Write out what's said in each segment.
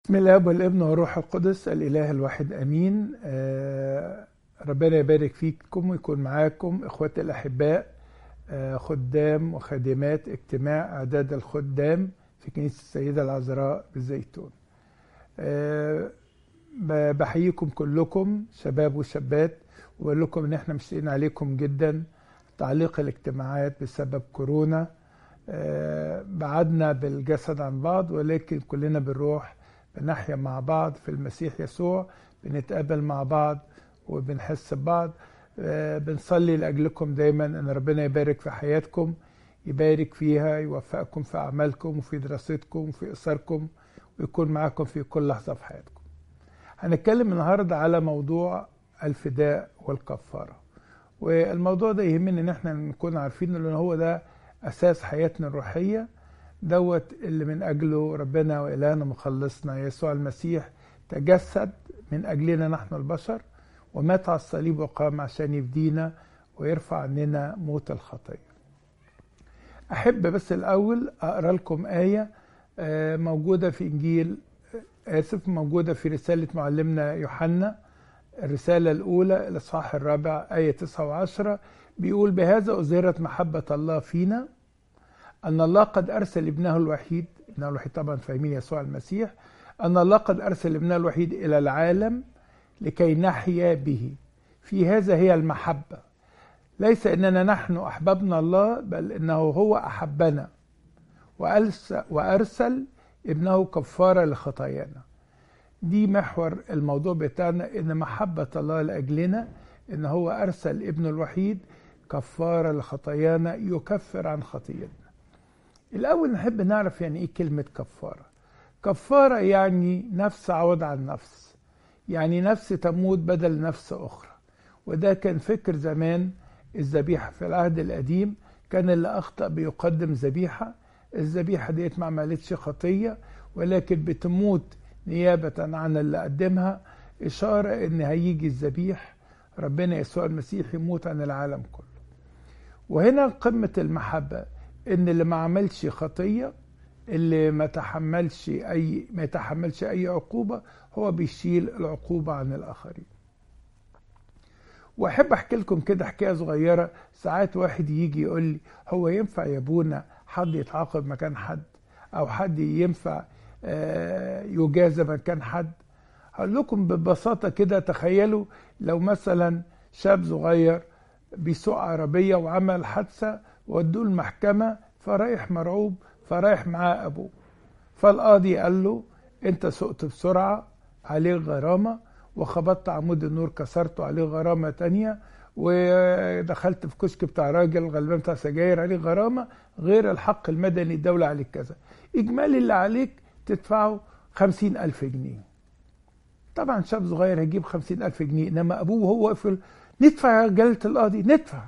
بسم الله والابن والروح القدس الاله الواحد امين آه ربنا يبارك فيكم ويكون معاكم اخواتي الاحباء آه خدام وخادمات اجتماع اعداد الخدام في كنيسه السيده العذراء بالزيتون آه بحييكم كلكم شباب وشابات وبقول لكم ان احنا مشتاقين عليكم جدا تعليق الاجتماعات بسبب كورونا آه بعدنا بالجسد عن بعض ولكن كلنا بالروح بنحيا مع بعض في المسيح يسوع بنتقابل مع بعض وبنحس ببعض آه بنصلي لأجلكم دايما أن ربنا يبارك في حياتكم يبارك فيها يوفقكم في أعمالكم وفي دراستكم وفي إصراركم ويكون معاكم في كل لحظة في حياتكم هنتكلم النهاردة على موضوع الفداء والكفارة والموضوع ده يهمنا ان احنا نكون عارفين ان هو ده اساس حياتنا الروحيه دوت اللي من أجله ربنا وإلهنا مخلصنا يسوع المسيح تجسد من أجلنا نحن البشر ومات على الصليب وقام عشان يفدينا ويرفع عننا موت الخطية أحب بس الأول أقرأ لكم آية موجودة في إنجيل آسف موجودة في رسالة معلمنا يوحنا الرسالة الأولى الإصحاح الرابع آية 9 و10 بيقول بهذا أظهرت محبة الله فينا أن الله قد أرسل ابنه الوحيد ابنه الوحيد طبعا فاهمين يسوع المسيح أن الله قد أرسل ابنه الوحيد إلى العالم لكي نحيا به في هذا هي المحبة ليس أننا نحن أحببنا الله بل أنه هو أحبنا وأرسل ابنه كفارة لخطايانا دي محور الموضوع بتاعنا ان محبة الله لأجلنا ان هو أرسل ابنه الوحيد كفارة لخطايانا يكفر عن خطيتنا الأول نحب نعرف يعني إيه كلمة كفارة كفارة يعني نفس عوض عن نفس يعني نفس تموت بدل نفس أخرى وده كان فكر زمان الذبيحة في العهد القديم كان اللي أخطأ بيقدم ذبيحة الذبيحة ديت ما عملتش خطية ولكن بتموت نيابة عن اللي قدمها إشارة إن هيجي الذبيح ربنا يسوع المسيح يموت عن العالم كله وهنا قمة المحبة ان اللي ما عملش خطيه اللي ما تحملش اي ما يتحملش اي عقوبه هو بيشيل العقوبه عن الاخرين واحب احكي لكم كده حكايه صغيره ساعات واحد يجي يقول لي هو ينفع يا ابونا حد يتعاقب مكان حد او حد ينفع يجازى مكان حد هقول لكم ببساطه كده تخيلوا لو مثلا شاب صغير بيسوق عربيه وعمل حادثه ودوه المحكمة فرايح مرعوب فرايح معاه أبوه فالقاضي قال له أنت سقت بسرعة عليه غرامة وخبطت عمود النور كسرته عليه غرامة تانية ودخلت في كشك بتاع راجل غلبان بتاع سجاير عليه غرامة غير الحق المدني الدولة عليك كذا إجمالي اللي عليك تدفعه خمسين ألف جنيه طبعا شاب صغير هيجيب خمسين ألف جنيه إنما أبوه وهو واقف ندفع يا جلالة القاضي ندفع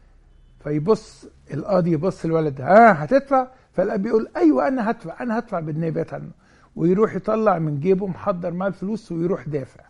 فيبص القاضي يبص الولد ها آه هتدفع فالاب يقول ايوه انا هدفع انا هدفع بالنيابات عنه ويروح يطلع من جيبه محضر معاه الفلوس ويروح دافع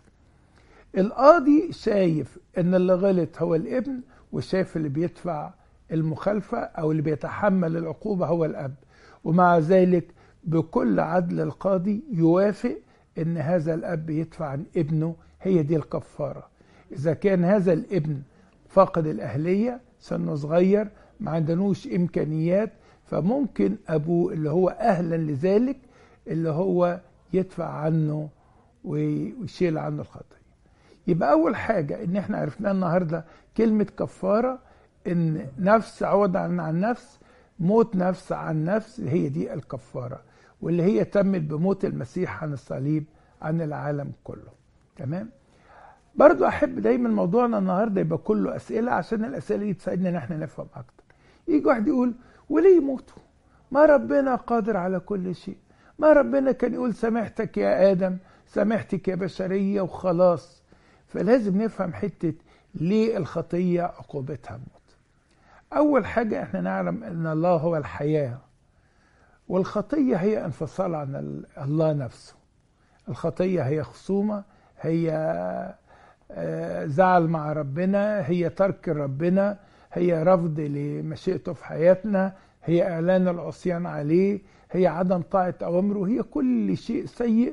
القاضي شايف ان اللي غلط هو الابن وشايف اللي بيدفع المخالفة او اللي بيتحمل العقوبة هو الاب ومع ذلك بكل عدل القاضي يوافق ان هذا الاب يدفع عن ابنه هي دي الكفارة اذا كان هذا الابن فاقد الاهلية سنه صغير ما عندنوش امكانيات فممكن ابوه اللي هو اهلا لذلك اللي هو يدفع عنه ويشيل عنه الخطيه يبقى اول حاجه ان احنا عرفناها النهارده كلمه كفاره ان نفس عوض عن عن نفس موت نفس عن نفس هي دي الكفاره واللي هي تمت بموت المسيح عن الصليب عن العالم كله تمام برضو احب دايما موضوعنا النهارده يبقى كله اسئله عشان الاسئله دي تساعدنا ان احنا نفهم اكتر يجي واحد يقول وليه يموتوا ما ربنا قادر على كل شيء ما ربنا كان يقول سامحتك يا ادم سامحتك يا بشريه وخلاص فلازم نفهم حته ليه الخطيه عقوبتها الموت اول حاجه احنا نعلم ان الله هو الحياه والخطيه هي انفصال عن الله نفسه الخطيه هي خصومه هي زعل مع ربنا هي ترك ربنا هي رفض لمشيئته في حياتنا هي اعلان العصيان عليه هي عدم طاعه اوامره هي كل شيء سيء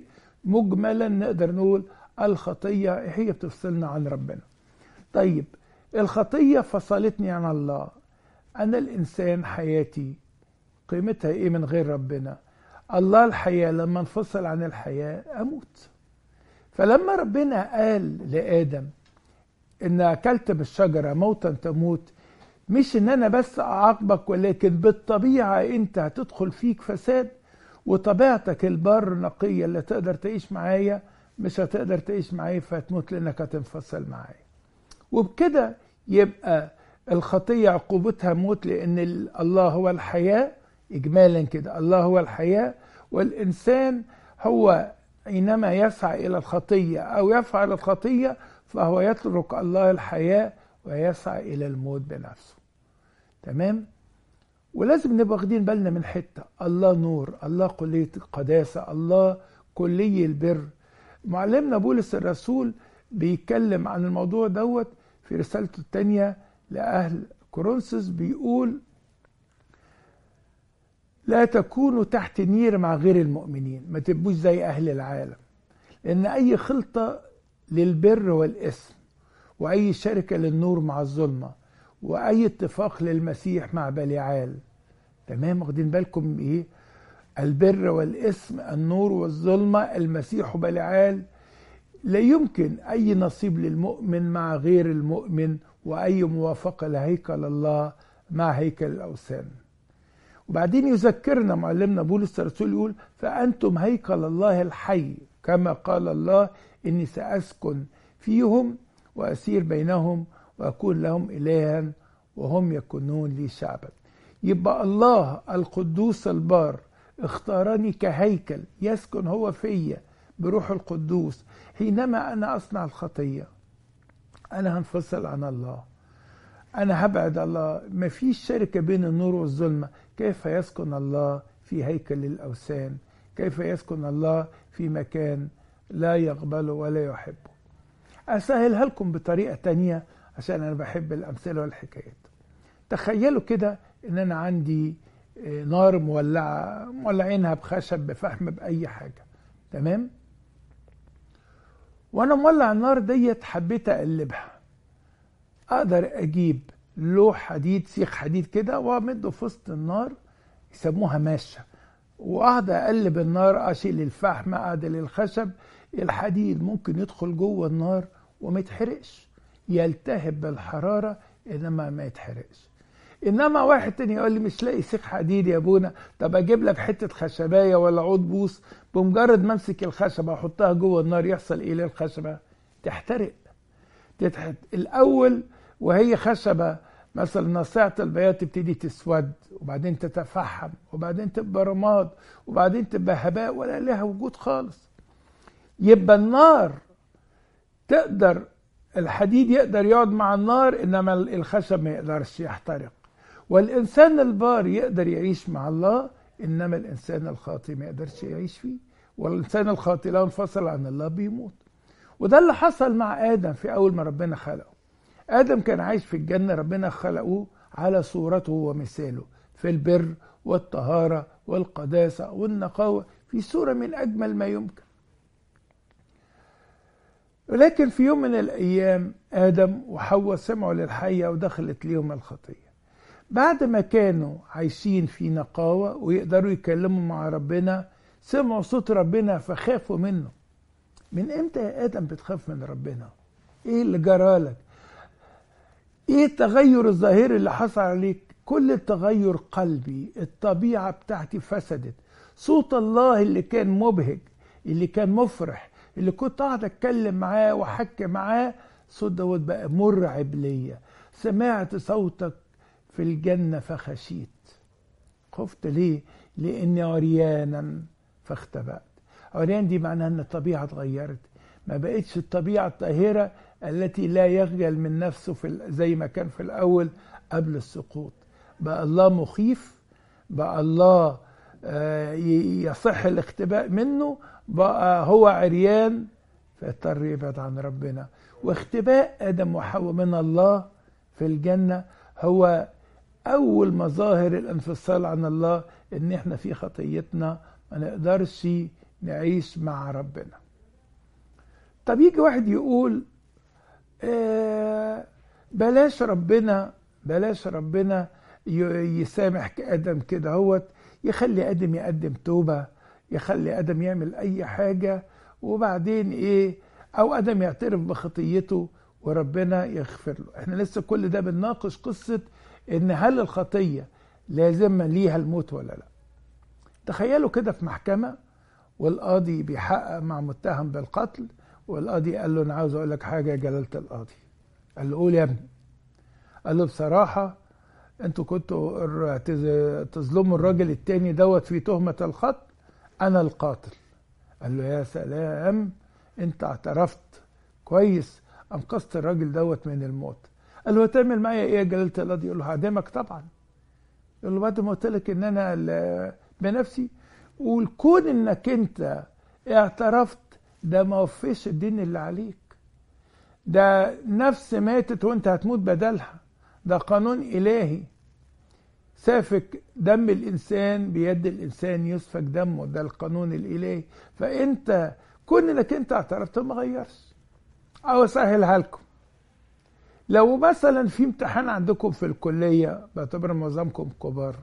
مجملا نقدر نقول الخطية هي بتفصلنا عن ربنا طيب الخطية فصلتني عن الله أنا الإنسان حياتي قيمتها إيه من غير ربنا الله الحياة لما انفصل عن الحياة أموت فلما ربنا قال لآدم إن أكلت بالشجرة موتا تموت مش إن أنا بس أعاقبك ولكن بالطبيعة أنت هتدخل فيك فساد وطبيعتك البر نقية اللي تقدر تعيش معايا مش هتقدر تعيش معايا فتموت لأنك هتنفصل معايا وبكده يبقى الخطية عقوبتها موت لأن الله هو الحياة إجمالا كده الله هو الحياة والإنسان هو حينما يسعى إلى الخطية أو يفعل الخطية فهو يترك الله الحياة ويسعى إلى الموت بنفسه تمام ولازم نبقى واخدين بالنا من حتة الله نور الله كلية القداسة الله كلي البر معلمنا بولس الرسول بيتكلم عن الموضوع دوت في رسالته الثانية لأهل كورنثوس بيقول لا تكونوا تحت نير مع غير المؤمنين ما تبقوش زي أهل العالم لأن أي خلطة للبر والإثم وأي شركة للنور مع الظلمة وأي اتفاق للمسيح مع بليعال تمام واخدين بالكم إيه البر والإثم النور والظلمة المسيح بليعال لا يمكن أي نصيب للمؤمن مع غير المؤمن وأي موافقة لهيكل الله مع هيكل الأوثان وبعدين يذكرنا معلمنا بولس الرسول يقول فأنتم هيكل الله الحي كما قال الله إني سأسكن فيهم وأسير بينهم وأكون لهم إلها وهم يكونون لي شعبا يبقى الله القدوس البار اختارني كهيكل يسكن هو فيا بروح القدوس حينما أنا أصنع الخطية أنا هنفصل عن الله أنا هبعد الله ما فيش شركة بين النور والظلمة كيف يسكن الله في هيكل الأوثان كيف يسكن الله في مكان لا يقبله ولا يحبه أسهلها لكم بطريقة تانية عشان أنا بحب الأمثلة والحكايات تخيلوا كده إن أنا عندي نار مولعة مولعينها بخشب بفحم بأي حاجة تمام وأنا مولع النار ديت حبيت أقلبها أقدر أجيب لوح حديد سيخ حديد كده وأمده في وسط النار يسموها ماشة وأقعد أقلب النار أشيل الفحم أعدل الخشب الحديد ممكن يدخل جوه النار وما يتحرقش يلتهب بالحرارة إنما ما يتحرقش انما واحد تاني يقول لي مش لاقي سيخ حديد يا ابونا طب اجيب لك حته خشبايه ولا عود بوص بمجرد ما امسك الخشبه احطها جوه النار يحصل ايه للخشبه تحترق تتحت الاول وهي خشبه مثلا نصيعة البياض تبتدي تسود وبعدين تتفحم وبعدين تبقى رماد وبعدين تبقى هباء ولا لها وجود خالص يبقى النار تقدر الحديد يقدر يقعد مع النار انما الخشب ما يقدرش يحترق والإنسان البار يقدر يعيش مع الله إنما الإنسان الخاطئ ما يقدرش يعيش فيه والإنسان الخاطئ لو انفصل عن الله بيموت وده اللي حصل مع آدم في أول ما ربنا خلقه آدم كان عايش في الجنة ربنا خلقه على صورته ومثاله في البر والطهارة والقداسة والنقاوة في صورة من أجمل ما يمكن ولكن في يوم من الأيام آدم وحواء سمعوا للحية ودخلت ليهم الخطية بعد ما كانوا عايشين في نقاوة ويقدروا يتكلموا مع ربنا سمعوا صوت ربنا فخافوا منه من امتى يا ادم بتخاف من ربنا ايه اللي جرالك ايه التغير الظاهري اللي حصل عليك كل التغير قلبي الطبيعة بتاعتي فسدت صوت الله اللي كان مبهج اللي كان مفرح اللي كنت قاعد اتكلم معاه واحكي معاه صوت دوت بقى مرعب ليا سمعت صوتك في الجنة فخشيت خفت ليه؟ لأني عريانا فاختبأت عريان دي معناها أن الطبيعة اتغيرت ما بقتش الطبيعة الطاهرة التي لا يخجل من نفسه في زي ما كان في الأول قبل السقوط بقى الله مخيف بقى الله يصح الاختباء منه بقى هو عريان فاضطر يبعد عن ربنا واختباء آدم وحواء من الله في الجنة هو أول مظاهر الانفصال عن الله إن إحنا في خطيتنا ما نقدرش نعيش مع ربنا طب يجي واحد يقول آه بلاش ربنا بلاش ربنا يسامح ادم كده هوت يخلي ادم يقدم توبه يخلي ادم يعمل اي حاجه وبعدين ايه او ادم يعترف بخطيته وربنا يغفر له احنا لسه كل ده بنناقش قصه ان هل الخطيه لازم ليها الموت ولا لا تخيلوا كده في محكمه والقاضي بيحقق مع متهم بالقتل والقاضي قال له انا عاوز اقول لك حاجه يا جلاله القاضي قال له قول يا ابني قال له بصراحه انتوا كنتوا تظلموا الراجل التاني دوت في تهمه القتل انا القاتل قال له يا سلام انت اعترفت كويس انقذت الراجل دوت من الموت قال له هتعمل معايا ايه يا جلاله القاضي يقول له هعدمك طبعا يقول له بعد ما قلت لك ان انا بنفسي والكون انك انت اعترفت ده ما وفيش الدين اللي عليك ده نفس ماتت وانت هتموت بدلها ده قانون الهي سافك دم الانسان بيد الانسان يسفك دمه ده القانون الالهي فانت كون انك انت اعترفت ما غيرش او اسهلها لكم لو مثلا في امتحان عندكم في الكليه بعتبر معظمكم كبار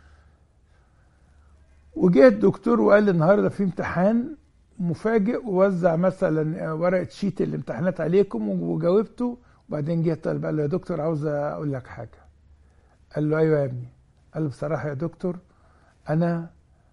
وجه الدكتور وقال النهارده في امتحان مفاجئ ووزع مثلا ورقه شيت الامتحانات عليكم وجاوبته وبعدين جه طالب قال له يا دكتور عاوز اقول لك حاجه قال له ايوه يا ابني قال له بصراحه يا دكتور انا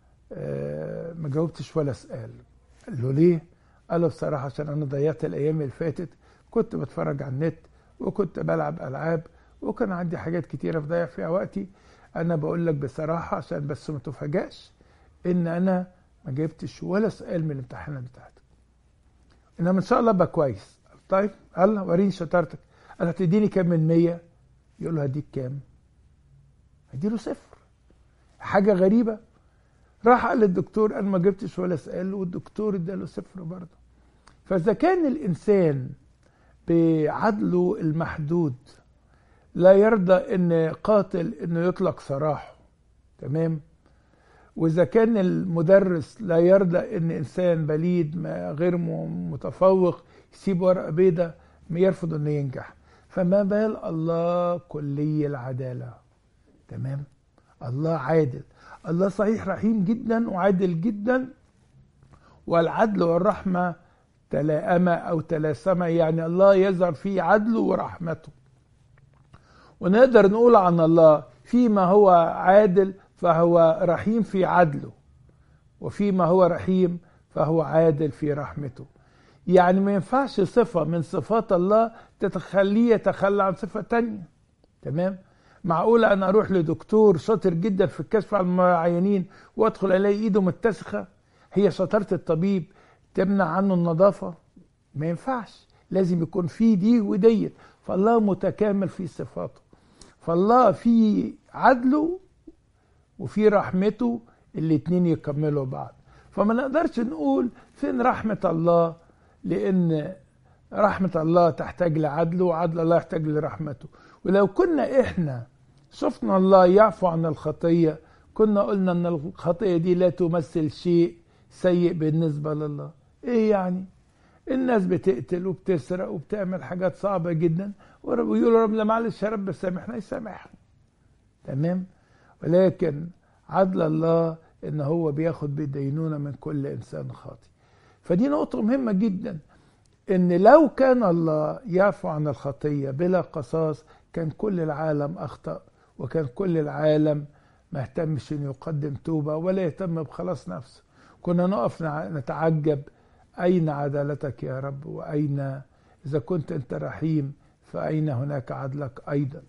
ما جاوبتش ولا سؤال قال له ليه قال له بصراحه عشان انا ضيعت الايام اللي فاتت كنت بتفرج على النت وكنت بلعب العاب وكان عندي حاجات كتيره بضيع فيها وقتي انا بقول لك بصراحه عشان بس ما تفاجئش ان انا ما جبتش ولا سؤال من الامتحانات بتاعتك انما ان شاء الله ابقى كويس طيب الله وريني شطارتك قال هتديني كام من 100 يقول له هديك كام هديله صفر حاجه غريبه راح قال للدكتور انا ما جبتش ولا سؤال والدكتور اداله صفر برضه فاذا كان الانسان بعدله المحدود لا يرضى ان قاتل انه يطلق سراحه تمام واذا كان المدرس لا يرضى ان انسان بليد ما غير متفوق يسيب ورقه بيضة يرفض انه ينجح فما بال الله كلي العداله تمام الله عادل الله صحيح رحيم جدا وعادل جدا والعدل والرحمه تلاءما او تلاسما يعني الله يظهر فيه عدله ورحمته ونقدر نقول عن الله فيما هو عادل فهو رحيم في عدله وفيما هو رحيم فهو عادل في رحمته يعني ما ينفعش صفة من صفات الله تخليه يتخلى عن صفة تانية تمام معقولة أنا أروح لدكتور شاطر جدا في الكشف عن المعينين وأدخل ألاقي إيده متسخة هي شطارة الطبيب تمنع عنه النظافة ما ينفعش لازم يكون في دي وديت فالله متكامل في صفاته فالله في عدله وفي رحمته الاتنين يكملوا بعض فما نقدرش نقول فين رحمة الله لأن رحمة الله تحتاج لعدله وعدل الله يحتاج لرحمته ولو كنا إحنا شفنا الله يعفو عن الخطية كنا قلنا أن الخطية دي لا تمثل شيء سيء بالنسبة لله إيه يعني الناس بتقتل وبتسرق وبتعمل حاجات صعبة جدا ويقولوا رب لا معلش يا رب سامحنا يسامحنا تمام ولكن عدل الله ان هو بياخد بالدينونه من كل انسان خاطي فدي نقطه مهمه جدا ان لو كان الله يعفو عن الخطيه بلا قصاص كان كل العالم اخطا وكان كل العالم ما اهتمش انه يقدم توبه ولا يهتم بخلاص نفسه كنا نقف نتعجب اين عدالتك يا رب واين اذا كنت انت رحيم فاين هناك عدلك ايضا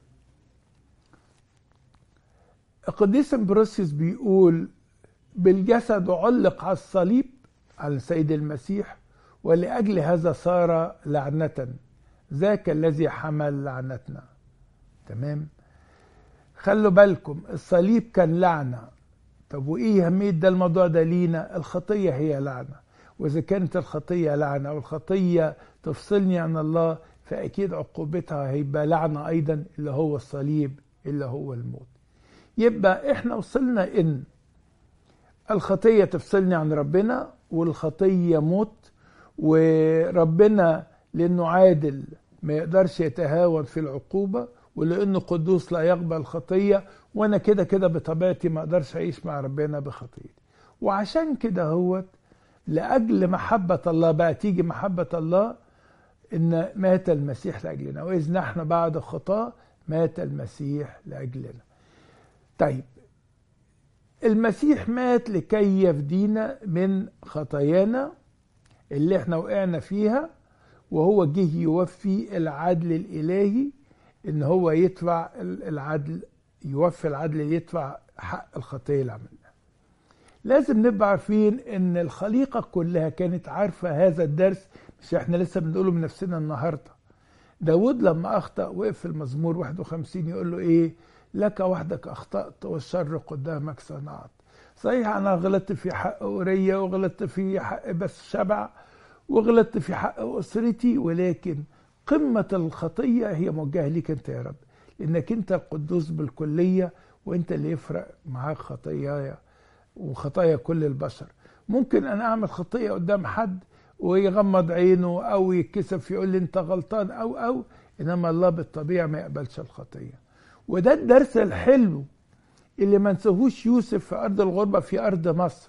القديس امبروسيوس بيقول بالجسد علق على الصليب على السيد المسيح ولأجل هذا صار لعنة ذاك الذي حمل لعنتنا تمام خلوا بالكم الصليب كان لعنة طب وإيه أهمية ده الموضوع ده لينا الخطية هي لعنة وإذا كانت الخطية لعنة والخطية تفصلني عن الله فأكيد عقوبتها هيبقى لعنة أيضا اللي هو الصليب اللي هو الموت يبقى احنا وصلنا ان الخطية تفصلني عن ربنا والخطية موت وربنا لأنه عادل ما يقدرش يتهاون في العقوبة ولأنه قدوس لا يقبل الخطية وأنا كده كده بطبيعتي ما أقدرش أعيش مع ربنا بخطيتي وعشان كده هو لأجل محبة الله بقى تيجي محبة الله إن مات المسيح لأجلنا وإذ نحن بعد خطاة مات المسيح لأجلنا طيب المسيح مات لكي يفدينا من خطايانا اللي احنا وقعنا فيها وهو جه يوفي العدل الإلهي إن هو يدفع العدل يوفي العدل يدفع حق الخطية اللي عملناها لازم نبقى عارفين ان الخليقه كلها كانت عارفه هذا الدرس مش احنا لسه بنقوله من نفسنا النهارده داود لما اخطا وقف في المزمور 51 يقول له ايه لك وحدك اخطات والشر قدامك صنعت صحيح انا غلطت في حق اوريا وغلطت في حق بس شبع وغلطت في حق اسرتي ولكن قمه الخطيه هي موجهه ليك انت يا رب لانك انت القدوس بالكليه وانت اللي يفرق معاك خطاياي وخطايا كل البشر ممكن انا اعمل خطيه قدام حد ويغمض عينه او يتكسف يقول لي انت غلطان او او انما الله بالطبيعه ما يقبلش الخطيه وده الدرس الحلو اللي ما نسوهوش يوسف في ارض الغربه في ارض مصر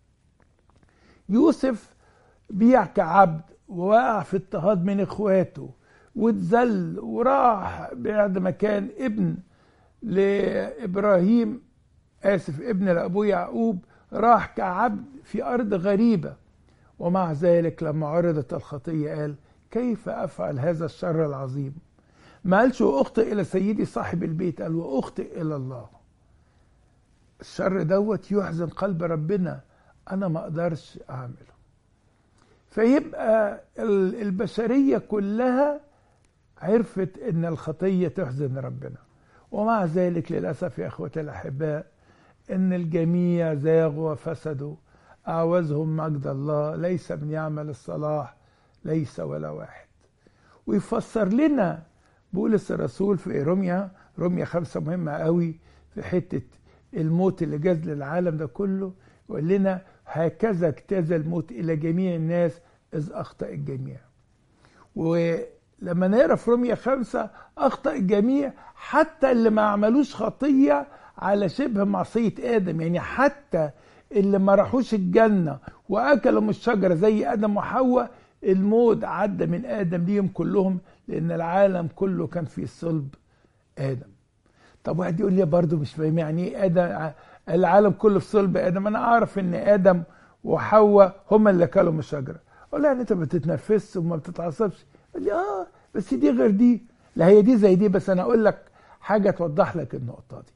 يوسف بيع كعبد ووقع في اضطهاد من اخواته واتذل وراح بعد ما كان ابن لابراهيم اسف ابن لابوه يعقوب راح كعبد في ارض غريبه ومع ذلك لما عرضت الخطيه قال كيف افعل هذا الشر العظيم ما قالش واخطئ الى سيدي صاحب البيت قال واخطئ الى الله الشر دوت يحزن قلب ربنا انا ما اقدرش اعمله فيبقى البشريه كلها عرفت ان الخطيه تحزن ربنا ومع ذلك للاسف يا اخوتي الاحباء ان الجميع زاغوا وفسدوا اعوزهم مجد الله ليس من يعمل الصلاح ليس ولا واحد ويفسر لنا بولس الرسول في روميا روميا خمسة مهمة قوي في حتة الموت اللي جاز للعالم ده كله يقول لنا هكذا اجتاز الموت إلى جميع الناس إذ أخطأ الجميع ولما نقرا في روميا خمسة أخطأ الجميع حتى اللي ما عملوش خطية على شبه معصية آدم يعني حتى اللي ما راحوش الجنة وأكلوا من الشجرة زي آدم وحواء الموت عدى من آدم ليهم كلهم لأن العالم كله كان في صلب آدم طب واحد يقول لي برضه مش فاهم يعني ايه آدم العالم كله في صلب آدم أنا أعرف إن آدم وحواء هما اللي أكلوا من الشجرة أقول يعني أنت ما بتتنفسش وما بتتعصبش يقول لي آه بس دي غير دي لا هي دي زي دي بس أنا أقول لك حاجة توضح لك النقطة دي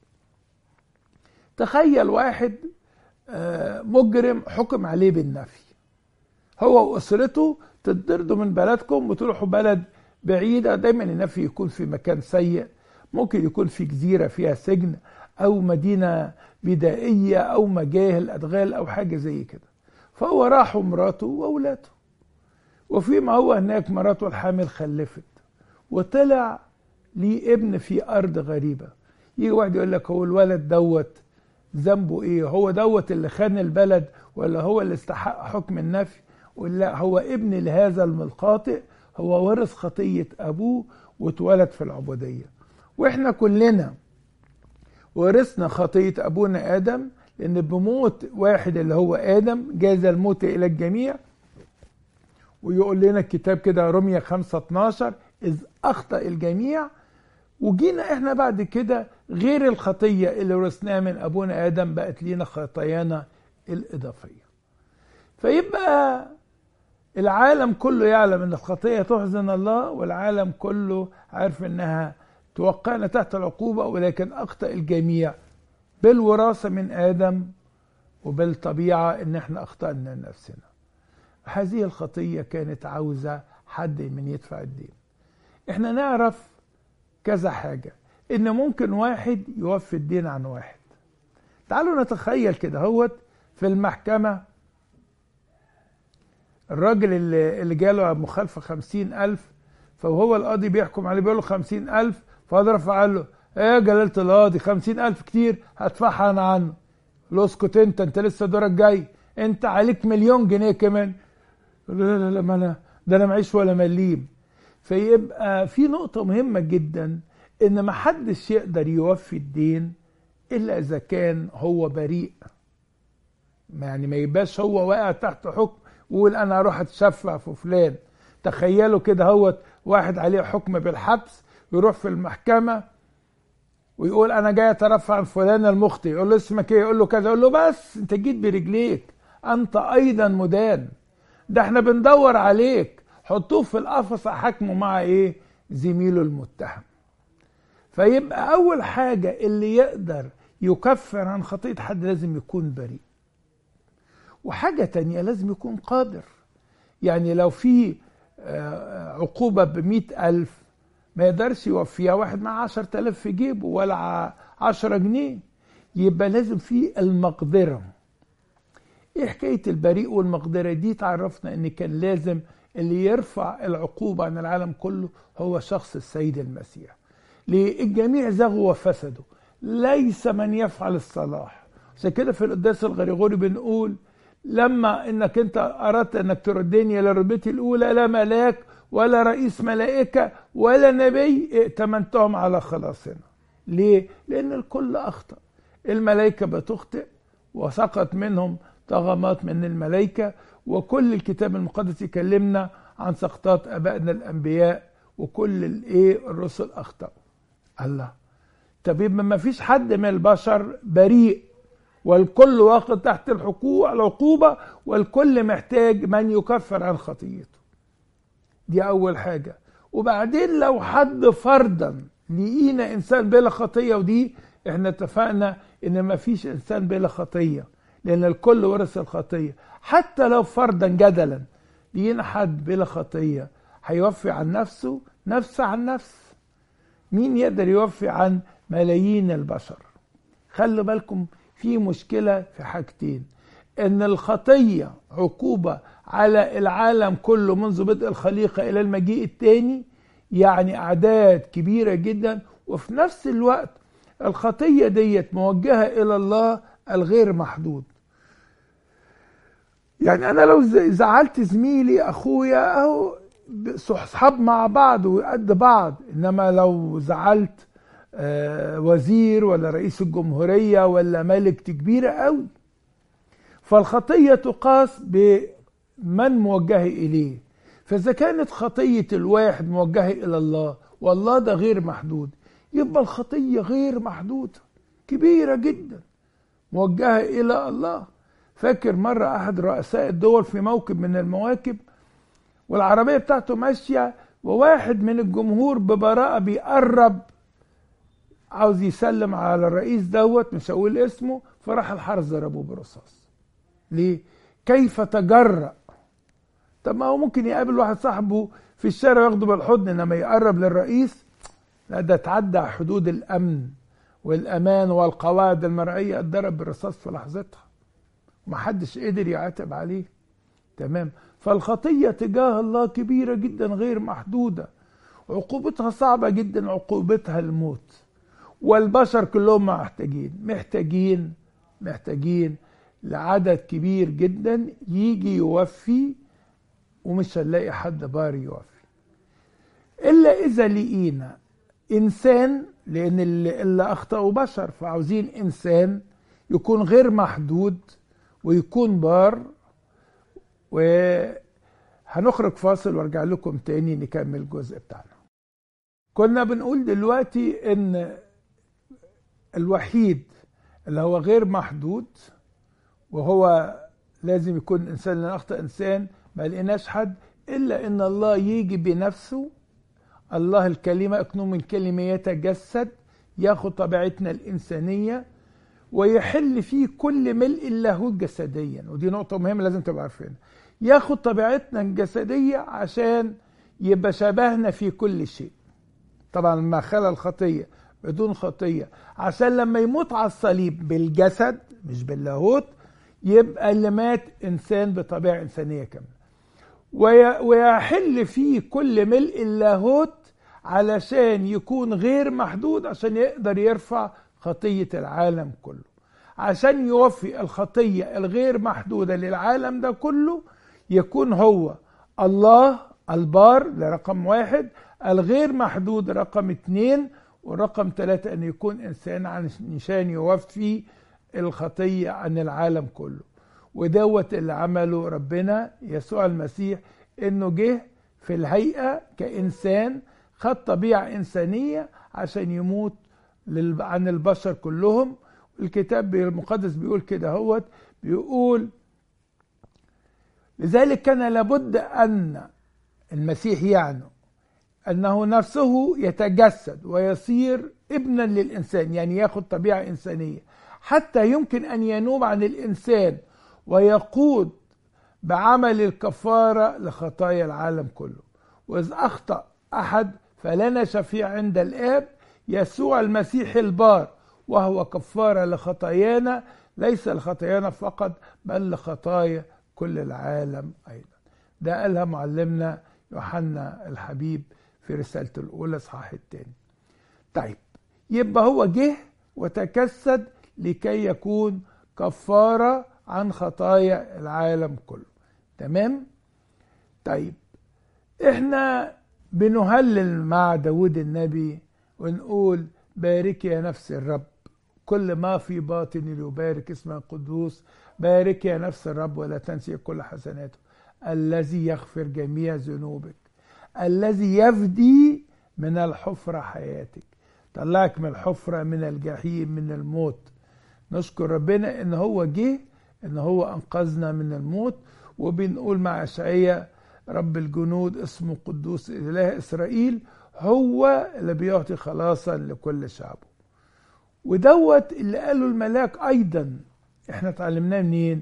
تخيل واحد مجرم حكم عليه بالنفي هو واسرته تطردوا من بلدكم وتروحوا بلد بعيده دايما النفي يكون في مكان سيء ممكن يكون في جزيره فيها سجن او مدينه بدائيه او مجاهل ادغال او حاجه زي كده فهو راح ومراته واولاده وفيما هو هناك مراته الحامل خلفت وطلع ليه ابن في ارض غريبه يجي واحد يقول لك هو الولد دوت ذنبه ايه هو دوت اللي خان البلد ولا هو اللي استحق حكم النفي ولا هو ابن لهذا الخاطئ هو ورث خطية أبوه واتولد في العبودية وإحنا كلنا ورثنا خطية أبونا آدم لأن بموت واحد اللي هو آدم جاز الموت إلى الجميع ويقول لنا الكتاب كده رمية 5 12 إذ أخطأ الجميع وجينا احنا بعد كده غير الخطية اللي ورثناها من أبونا آدم بقت لينا خطايانا الإضافية فيبقى العالم كله يعلم ان الخطية تحزن الله والعالم كله عارف انها توقعنا تحت العقوبة ولكن أخطأ الجميع بالوراثة من آدم وبالطبيعة ان احنا أخطأنا نفسنا هذه الخطية كانت عاوزة حد من يدفع الدين احنا نعرف كذا حاجة ان ممكن واحد يوفي الدين عن واحد تعالوا نتخيل كده هوت في المحكمة الراجل اللي, اللي جاله مخالفة خمسين ألف فهو القاضي بيحكم عليه بيقول له خمسين ألف فقال رفع قال له ايه يا جلالة القاضي خمسين ألف كتير هدفعها أنا عنه له اسكت انت انت لسه دورك جاي انت عليك مليون جنيه كمان يقول له لا لا لا ما انا ده انا معيش ولا مليم فيبقى في نقطة مهمة جدا ان ما حدش يقدر يوفي الدين الا اذا كان هو بريء يعني ما يبقاش هو واقع تحت حكم ويقول انا اروح اتشفع في فلان تخيلوا كده هو واحد عليه حكم بالحبس يروح في المحكمة ويقول انا جاي اترفع عن فلان المخطئ يقول له اسمك ايه يقول له كذا يقول له بس انت جيت برجليك انت ايضا مدان ده احنا بندور عليك حطوه في القفص احاكمه مع ايه زميله المتهم فيبقى اول حاجة اللي يقدر يكفر عن خطيئة حد لازم يكون بريء وحاجة تانية لازم يكون قادر يعني لو في عقوبة بمئة ألف ما يقدرش يوفيها واحد مع عشرة ألاف في جيبه ولا عشرة جنيه يبقى لازم في المقدرة ايه حكاية البريء والمقدرة دي تعرفنا ان كان لازم اللي يرفع العقوبة عن العالم كله هو شخص السيد المسيح ليه الجميع زغوا وفسدوا ليس من يفعل الصلاح عشان كده في القداس الغريغوري بنقول لما انك انت اردت انك تردني الى رتبتي الاولى لا ملاك ولا رئيس ملائكه ولا نبي ائتمنتهم على خلاصنا ليه لان الكل اخطا الملائكه بتخطئ وسقط منهم طغمات من الملائكه وكل الكتاب المقدس يكلمنا عن سقطات ابائنا الانبياء وكل الايه الرسل اخطاوا الله طب يبقى ما فيش حد من البشر بريء والكل واقع تحت الحقوق العقوبة والكل محتاج من يكفر عن خطيته دي أول حاجة وبعدين لو حد فرضا لقينا إنسان بلا خطية ودي احنا اتفقنا إن ما فيش إنسان بلا خطية لأن الكل ورث الخطية حتى لو فرضا جدلا لقينا حد بلا خطية هيوفي عن نفسه نفس عن نفس مين يقدر يوفي عن ملايين البشر خلوا بالكم في مشكلة في حاجتين ان الخطية عقوبة على العالم كله منذ بدء الخليقة الى المجيء الثاني يعني اعداد كبيرة جدا وفي نفس الوقت الخطية ديت موجهة الى الله الغير محدود يعني انا لو زعلت زميلي اخويا اهو صحاب مع بعض وقد بعض انما لو زعلت وزير ولا رئيس الجمهورية ولا ملك كبيرة قوي فالخطية تقاس بمن موجهة إليه فإذا كانت خطية الواحد موجهة إلى الله والله ده غير محدود يبقى الخطية غير محدودة كبيرة جدا موجهة إلى الله فاكر مرة أحد رؤساء الدول في موكب من المواكب والعربية بتاعته ماشية وواحد من الجمهور ببراءة بيقرب عاوز يسلم على الرئيس دوت مش هقول اسمه فراح الحرس ضربوه برصاص ليه كيف تجرأ طب ما هو ممكن يقابل واحد صاحبه في الشارع ياخده بالحضن انما يقرب للرئيس لا ده تعدى حدود الامن والامان والقواعد المرعيه اتضرب بالرصاص في لحظتها ومحدش قدر يعاتب عليه تمام فالخطيه تجاه الله كبيره جدا غير محدوده عقوبتها صعبه جدا عقوبتها الموت والبشر كلهم محتاجين محتاجين محتاجين لعدد كبير جدا يجي يوفي ومش هنلاقي حد بار يوفي الا اذا لقينا انسان لان اللي, اللي اخطاوا بشر فعاوزين انسان يكون غير محدود ويكون بار وهنخرج فاصل وارجع لكم تاني نكمل الجزء بتاعنا كنا بنقول دلوقتي ان الوحيد اللي هو غير محدود وهو لازم يكون انسان لان اخطا انسان ما لقيناش حد الا ان الله يجي بنفسه الله الكلمه اكنوم من كلمه يتجسد ياخد طبيعتنا الانسانيه ويحل فيه كل ملء اللاهوت جسديا ودي نقطه مهمه لازم تبقى عارفينها ياخد طبيعتنا الجسديه عشان يبقى شبهنا في كل شيء طبعا ما خلى الخطيه بدون خطيه عشان لما يموت على الصليب بالجسد مش باللاهوت يبقى اللي مات انسان بطبيعه انسانيه كامله ويحل فيه كل ملء اللاهوت علشان يكون غير محدود عشان يقدر يرفع خطيه العالم كله عشان يوفي الخطية الغير محدودة للعالم ده كله يكون هو الله البار ده رقم واحد الغير محدود رقم اتنين ورقم ثلاثة أن يكون إنسان عشان يوفي الخطية عن العالم كله ودوت اللي عمله ربنا يسوع المسيح انه جه في الهيئة كإنسان خد طبيعة إنسانية عشان يموت عن البشر كلهم الكتاب المقدس بيقول كده هوت بيقول لذلك كان لابد أن المسيح يعني أنه نفسه يتجسد ويصير ابنا للإنسان يعني ياخد طبيعة إنسانية حتى يمكن أن ينوب عن الإنسان ويقود بعمل الكفارة لخطايا العالم كله وإذ أخطأ أحد فلنا شفيع عند الآب يسوع المسيح البار وهو كفارة لخطايانا ليس لخطايانا فقط بل لخطايا كل العالم أيضا ده قالها معلمنا يوحنا الحبيب في رسالته الأولى صحاح الثاني طيب يبقى هو جه وتجسد لكي يكون كفارة عن خطايا العالم كله تمام طيب احنا بنهلل مع داود النبي ونقول بارك يا نفس الرب كل ما في باطني ليبارك اسمه القدوس بارك يا نفس الرب ولا تنسي كل حسناته الذي يغفر جميع ذنوبك الذي يفدي من الحفرة حياتك طلعك من الحفرة من الجحيم من الموت نشكر ربنا ان هو جه ان هو انقذنا من الموت وبنقول مع اشعياء رب الجنود اسمه قدوس اله اسرائيل هو اللي بيعطي خلاصا لكل شعبه ودوت اللي قاله الملاك ايضا احنا اتعلمناه منين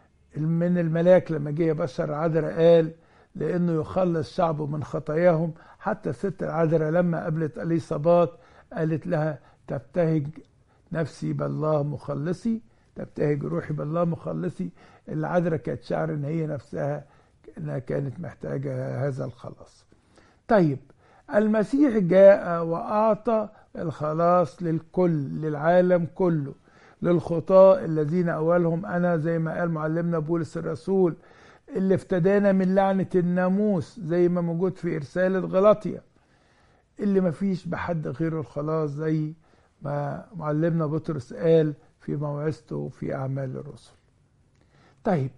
من الملاك لما جه بشر عذراء قال لانه يخلص شعبه من خطاياهم حتى الست العذراء لما قابلت اليصابات قالت لها تبتهج نفسي بالله مخلصي تبتهج روحي بالله مخلصي العذراء كانت شعر ان هي نفسها انها كانت محتاجه هذا الخلاص. طيب المسيح جاء واعطى الخلاص للكل للعالم كله للخطاة الذين اولهم انا زي ما قال معلمنا بولس الرسول اللي افتدانا من لعنة الناموس زي ما موجود في رسالة غلطية اللي ما فيش بحد غير الخلاص زي ما معلمنا بطرس قال في موعظته في أعمال الرسل طيب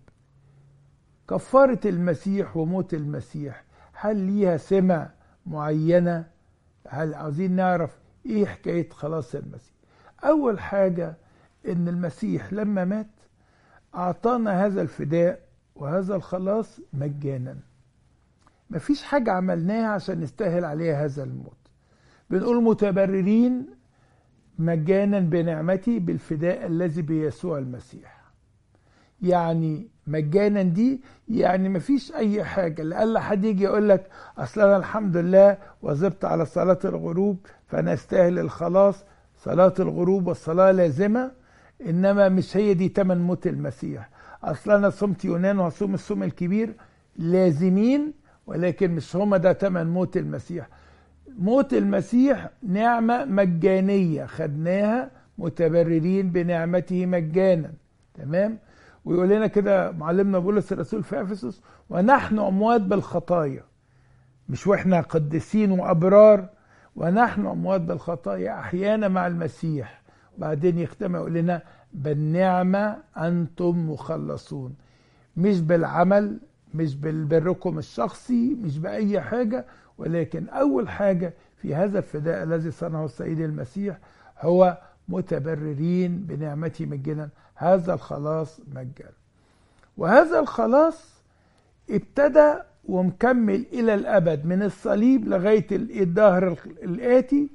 كفارة المسيح وموت المسيح هل ليها سمة معينة هل عاوزين نعرف ايه حكاية خلاص المسيح اول حاجة ان المسيح لما مات اعطانا هذا الفداء وهذا الخلاص مجانا مفيش حاجة عملناها عشان نستاهل عليها هذا الموت بنقول متبررين مجانا بنعمتي بالفداء الذي بيسوع المسيح يعني مجانا دي يعني مفيش اي حاجه لألا حد يجي يقول لك اصل انا الحمد لله وظبت على صلاه الغروب فانا استاهل الخلاص صلاه الغروب والصلاه لازمه انما مش هي دي تمن موت المسيح اصل انا صمت يونان وهصوم الصوم الكبير لازمين ولكن مش هما ده تمن موت المسيح موت المسيح نعمة مجانية خدناها متبررين بنعمته مجانا تمام ويقول لنا كده معلمنا بولس الرسول في افسس ونحن اموات بالخطايا مش واحنا قديسين وابرار ونحن اموات بالخطايا احيانا مع المسيح وبعدين يختم يقول لنا بالنعمه انتم مخلصون مش بالعمل مش بالبركم الشخصي مش باي حاجه ولكن أول حاجة في هذا الفداء الذي صنعه السيد المسيح هو متبررين بنعمته مجانا هذا الخلاص مجانا وهذا الخلاص ابتدى ومكمل إلى الأبد من الصليب لغاية الظهر الآتي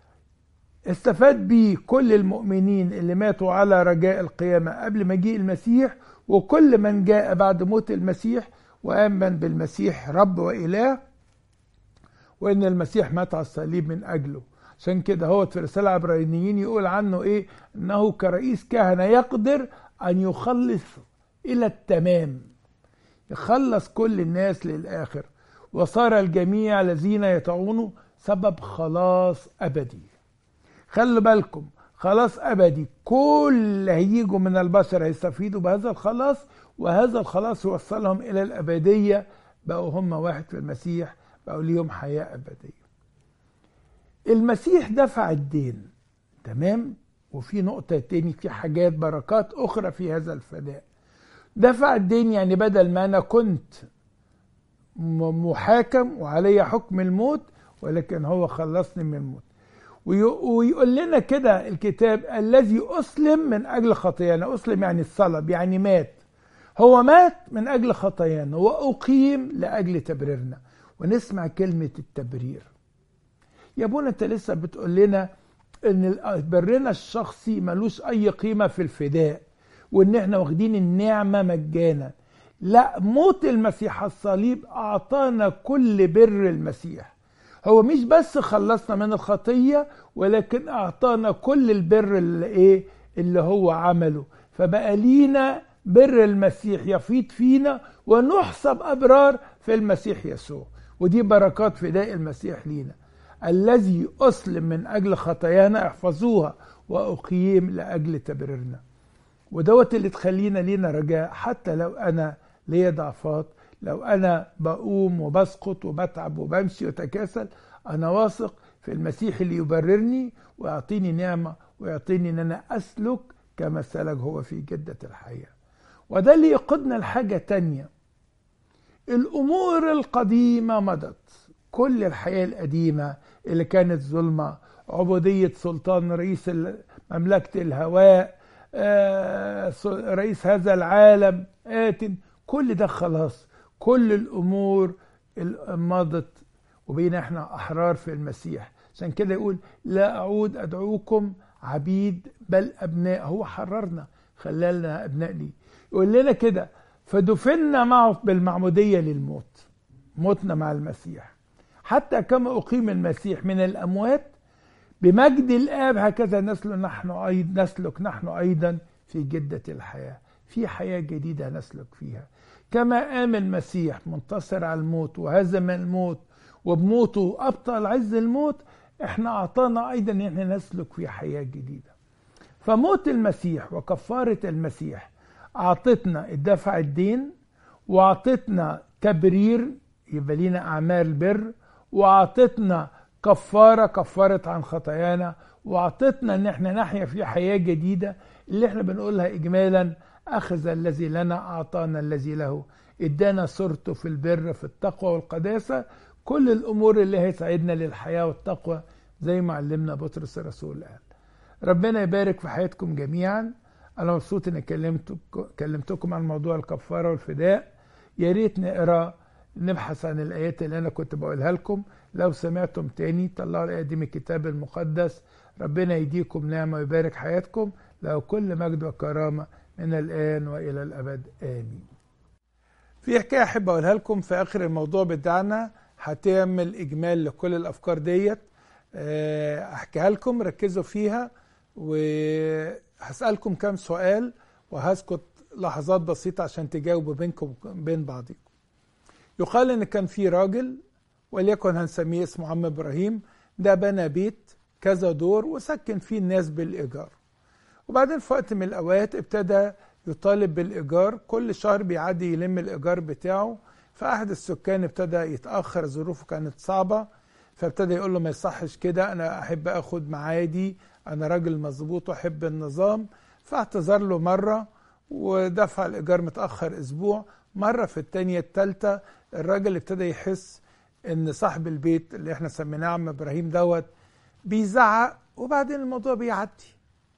استفاد به كل المؤمنين اللي ماتوا على رجاء القيامة قبل مجيء المسيح وكل من جاء بعد موت المسيح وآمن بالمسيح رب وإله وان المسيح مات على الصليب من اجله عشان كده هو في رسالة عبرانيين يقول عنه ايه انه كرئيس كهنة يقدر ان يخلص الى التمام يخلص كل الناس للاخر وصار الجميع الذين يطعونه سبب خلاص ابدي خلوا بالكم خلاص ابدي كل اللي هيجوا من البشر هيستفيدوا بهذا الخلاص وهذا الخلاص يوصلهم الى الابديه بقوا هم واحد في المسيح بقوا ليهم حياه ابديه المسيح دفع الدين تمام وفي نقطة تاني في حاجات بركات أخرى في هذا الفداء دفع الدين يعني بدل ما أنا كنت محاكم وعلي حكم الموت ولكن هو خلصني من الموت ويقول لنا كده الكتاب الذي أسلم من أجل خطايانا أسلم يعني الصلب يعني مات هو مات من أجل خطايانا وأقيم لأجل تبريرنا ونسمع كلمة التبرير يا ابونا انت لسه بتقول لنا ان برنا الشخصي ملوش اي قيمة في الفداء وان احنا واخدين النعمة مجانا لا موت المسيح الصليب اعطانا كل بر المسيح هو مش بس خلصنا من الخطية ولكن اعطانا كل البر اللي ايه اللي هو عمله فبقى لينا بر المسيح يفيض فينا ونحسب ابرار في المسيح يسوع ودي بركات فداء المسيح لينا الذي أسلم من أجل خطايانا احفظوها وأقيم لأجل تبريرنا ودوت اللي تخلينا لينا رجاء حتى لو أنا ليا ضعفات لو أنا بقوم وبسقط وبتعب وبمشي وتكاسل أنا واثق في المسيح اللي يبررني ويعطيني نعمة ويعطيني أن أنا أسلك كما سلك هو في جدة الحياة وده اللي يقودنا لحاجة تانية الأمور القديمة مضت كل الحياة القديمة اللي كانت ظلمة عبودية سلطان رئيس مملكة الهواء آه، رئيس هذا العالم آت كل ده خلاص كل الأمور مضت وبين احنا أحرار في المسيح عشان كده يقول لا أعود أدعوكم عبيد بل أبناء هو حررنا خلالنا أبناء لي يقول لنا كده فدفنا معه بالمعمودية للموت موتنا مع المسيح حتى كما أقيم المسيح من الأموات بمجد الآب هكذا نسلك نحن أيضا نسلك نحن أيضا في جدة الحياة في حياة جديدة نسلك فيها كما قام المسيح منتصر على الموت وهزم الموت وبموته أبطل عز الموت احنا أعطانا أيضا ان احنا نسلك في حياة جديدة فموت المسيح وكفارة المسيح أعطتنا الدفع الدين وأعطتنا تبرير يبقى لينا أعمال بر واعطتنا كفارة كفرت عن خطايانا واعطتنا ان احنا نحيا في حياة جديدة اللي احنا بنقولها اجمالا اخذ الذي لنا اعطانا الذي له ادانا صورته في البر في التقوى والقداسة كل الامور اللي هيساعدنا للحياة والتقوى زي ما علمنا بطرس الرسول قال ربنا يبارك في حياتكم جميعا انا مبسوط اني كلمتكم عن موضوع الكفارة والفداء يا ريت نقرا نبحث عن الآيات اللي أنا كنت بقولها لكم لو سمعتم تاني طلعوا الآية دي من الكتاب المقدس ربنا يديكم نعمة ويبارك حياتكم له كل مجد وكرامة من الآن وإلى الأبد آمين في حكاية أحب أقولها لكم في آخر الموضوع بتاعنا هتعمل إجمال لكل الأفكار ديت آه، أحكيها لكم ركزوا فيها وهسألكم كام سؤال وهسكت لحظات بسيطة عشان تجاوبوا بينكم بين بعضكم يقال ان كان في راجل وليكن هنسميه اسمه عم ابراهيم ده بنى بيت كذا دور وسكن فيه الناس بالايجار وبعدين في وقت من الاوقات ابتدى يطالب بالايجار كل شهر بيعدي يلم الايجار بتاعه فاحد السكان ابتدى يتاخر ظروفه كانت صعبه فابتدى يقول له ما يصحش كده انا احب اخد معادي انا راجل مظبوط واحب النظام فاعتذر له مره ودفع الايجار متاخر اسبوع مره في الثانيه الثالثه الراجل ابتدى يحس ان صاحب البيت اللي احنا سميناه عم ابراهيم دوت بيزعق وبعدين الموضوع بيعدي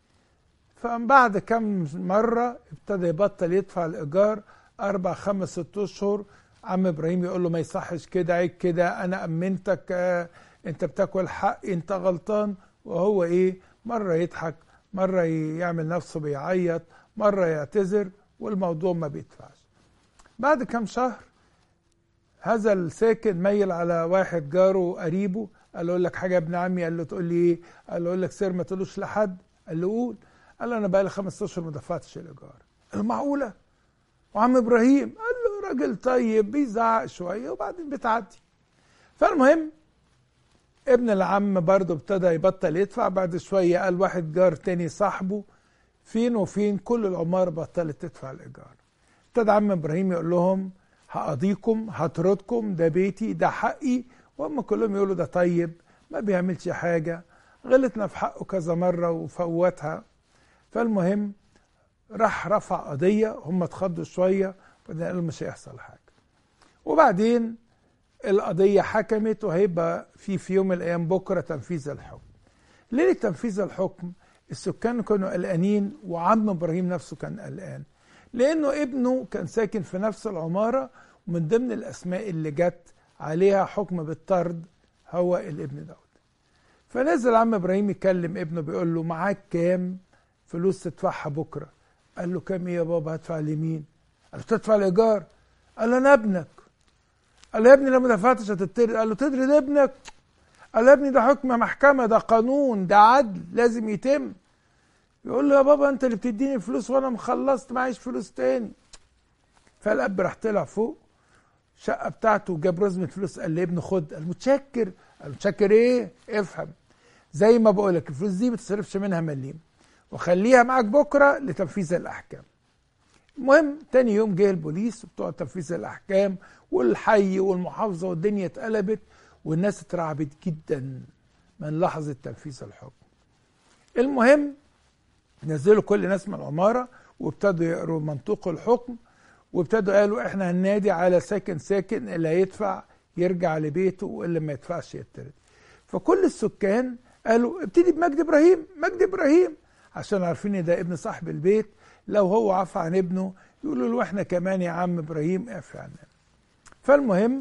فبعد كم مرة ابتدى يبطل يدفع الإيجار أربع خمس ست أشهر عم إبراهيم يقول له ما يصحش كده عيب كده أنا أمنتك آه أنت بتاكل حقي أنت غلطان وهو إيه مرة يضحك مرة يعمل نفسه بيعيط مرة يعتذر والموضوع ما بيدفعش بعد كم شهر هذا الساكن ميل على واحد جاره قريبه قال له اقول لك حاجه يا ابن عمي قال له تقول لي ايه قال له اقول لك سر ما تقولوش لحد قال له قول قال له انا بقى لي خمس اشهر ما دفعتش الايجار قال له معقوله وعم ابراهيم قال له راجل طيب بيزعق شويه وبعدين بتعدي فالمهم ابن العم برضه ابتدى يبطل يدفع بعد شوية قال واحد جار تاني صاحبه فين وفين كل العمارة بطلت تدفع الإيجار ابتدى عم إبراهيم يقول لهم هقضيكم هطردكم ده بيتي ده حقي وهم كلهم يقولوا ده طيب ما بيعملش حاجة غلطنا في حقه كذا مرة وفوتها فالمهم راح رفع قضية هم اتخضوا شوية وبعدين قالوا مش هيحصل حاجة وبعدين القضية حكمت وهيبقى في في يوم من الأيام بكرة تنفيذ الحكم ليلة تنفيذ الحكم السكان كانوا قلقانين وعم إبراهيم نفسه كان قلقان لأنه ابنه كان ساكن في نفس العمارة ومن ضمن الأسماء اللي جت عليها حكم بالطرد هو الابن دوت فنزل عم إبراهيم يكلم ابنه بيقول له معاك كام فلوس تدفعها بكرة قال له كام ايه يا بابا هدفع لمين قال له تدفع الايجار قال له انا ابنك قال له يا ابني لو ما دفعتش هتطرد قال له تطرد ابنك قال له يا ابني ده حكم محكمه ده قانون ده عدل لازم يتم يقول له يا بابا انت اللي بتديني فلوس وانا مخلصت معيش فلوس تاني فالاب راح طلع فوق الشقه بتاعته وجاب رزمه فلوس قال لابنه خد قال متشكر قال متشكر ايه افهم زي ما بقول لك الفلوس دي ما تصرفش منها مليم وخليها معاك بكره لتنفيذ الاحكام المهم تاني يوم جه البوليس وبتوع تنفيذ الاحكام والحي والمحافظه والدنيا اتقلبت والناس اترعبت جدا من لحظه تنفيذ الحكم المهم نزلوا كل ناس من العماره وابتدوا يقروا منطوق الحكم وابتدوا قالوا احنا هننادي على ساكن ساكن اللي هيدفع يرجع لبيته واللي ما يدفعش يطرد فكل السكان قالوا ابتدي بمجد ابراهيم مجد ابراهيم عشان عارفين ان ده ابن صاحب البيت لو هو عفى عن ابنه يقولوا له احنا كمان يا عم ابراهيم اعفي عننا فالمهم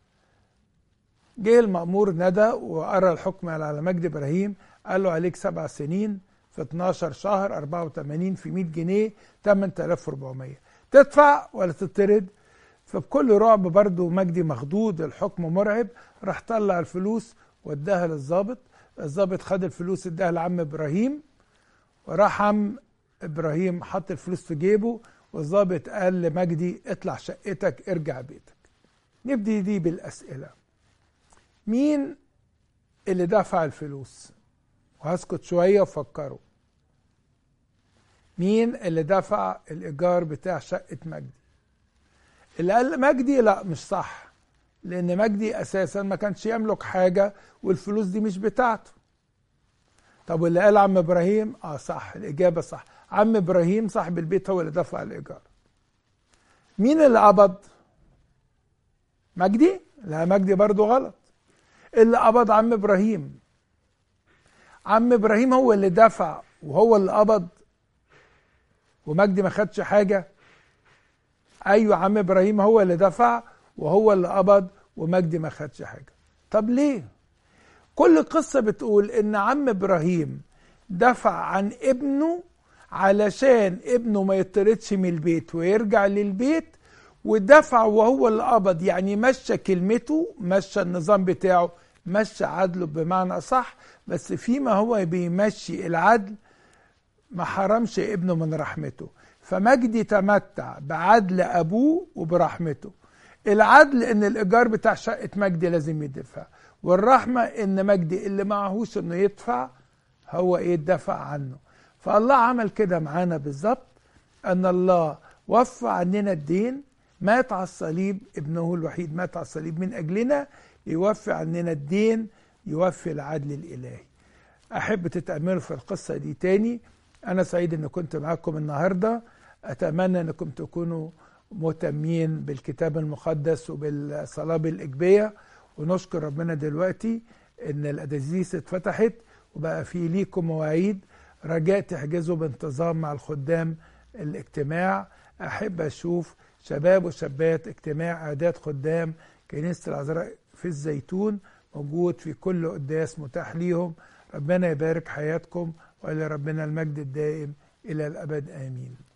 جه المأمور ندى وقرا الحكم على مجد ابراهيم قال له عليك سبع سنين في 12 شهر 84 في 100 جنيه 8400 تدفع ولا تطرد فبكل رعب برضه مجدي مخضوض الحكم مرعب راح طلع الفلوس واداها للظابط الظابط خد الفلوس اداها لعم ابراهيم وراح عم ابراهيم حط الفلوس في جيبه والظابط قال لمجدي اطلع شقتك ارجع بيتك نبدي دي بالاسئله مين اللي دفع الفلوس وهسكت شويه وفكروا مين اللي دفع الايجار بتاع شقه مجدي اللي قال مجدي لا مش صح لان مجدي اساسا ما كانش يملك حاجه والفلوس دي مش بتاعته طب واللي قال عم ابراهيم اه صح الاجابه صح عم ابراهيم صاحب البيت هو اللي دفع الايجار مين اللي قبض مجدي لا مجدي برضو غلط اللي قبض عم ابراهيم عم ابراهيم هو اللي دفع وهو اللي قبض ومجدي ما خدش حاجه ايوه عم ابراهيم هو اللي دفع وهو اللي قبض ومجدي ما خدش حاجه طب ليه كل قصة بتقول إن عم إبراهيم دفع عن ابنه علشان ابنه ما يطردش من البيت ويرجع للبيت ودفع وهو اللي قبض يعني مشى كلمته مشى النظام بتاعه مشى عدله بمعنى صح بس فيما هو بيمشي العدل ما حرمش ابنه من رحمته فمجدي تمتع بعدل ابوه وبرحمته العدل ان الايجار بتاع شقه مجدي لازم يدفع والرحمة إن مجدي اللي معهوش إنه يدفع هو إيه يدفع عنه فالله عمل كده معانا بالظبط أن الله وفى عننا الدين مات على الصليب ابنه الوحيد مات على الصليب من أجلنا يوفي عننا الدين يوفي العدل الإلهي أحب تتأملوا في القصة دي تاني أنا سعيد أن كنت معاكم النهاردة أتمنى أنكم تكونوا مهتمين بالكتاب المقدس وبالصلاة بالإجبية ونشكر ربنا دلوقتي ان الادازيس اتفتحت وبقى في ليكم مواعيد رجاء تحجزوا بانتظام مع الخدام الاجتماع احب اشوف شباب وشابات اجتماع اعداد خدام كنيسه العذراء في الزيتون موجود في كل قداس متاح ليهم ربنا يبارك حياتكم والى ربنا المجد الدائم الى الابد امين